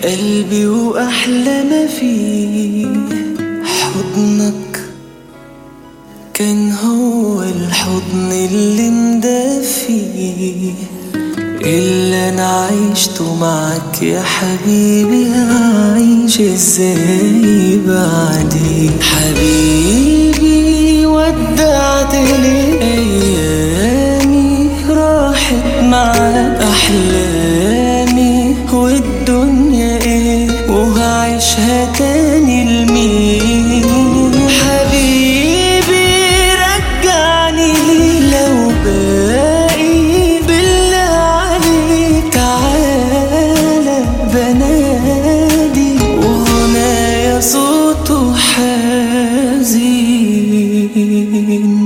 قلبي وأحلى ما فيه حضنك كان هو الحضن اللي مدفي اللي انا عيشته معك يا حبيبي هعيش ازاي بعدي حبيبي ودعت لي ايامي راحت معاك احلامي والدنيا ايه وهعيشها تاني لمين حبيبي رجعني لو باقي بالله عليك تعالى بنادي وهنايا صوته حزين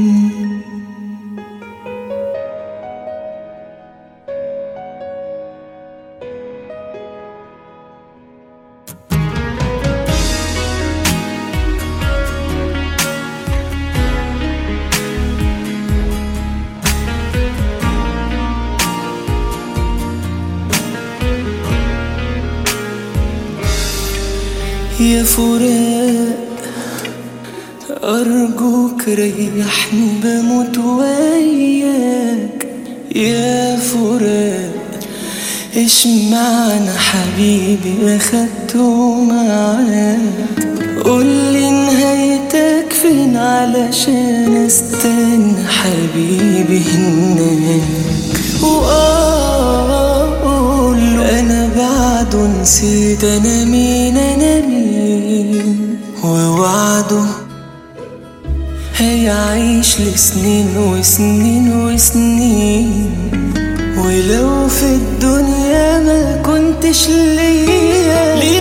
يا فراق أرجوك ريحني بموت وياك يا فراق إيش معنى حبيبي أخدته معاك قولي نهايتك فين علشان استنى حبيبي هناك وأقول أنا بعده نسيت أنا مين أنا مين ووعده هيعيش لسنين وسنين وسنين ولو في الدنيا ما كنتش ليا ليه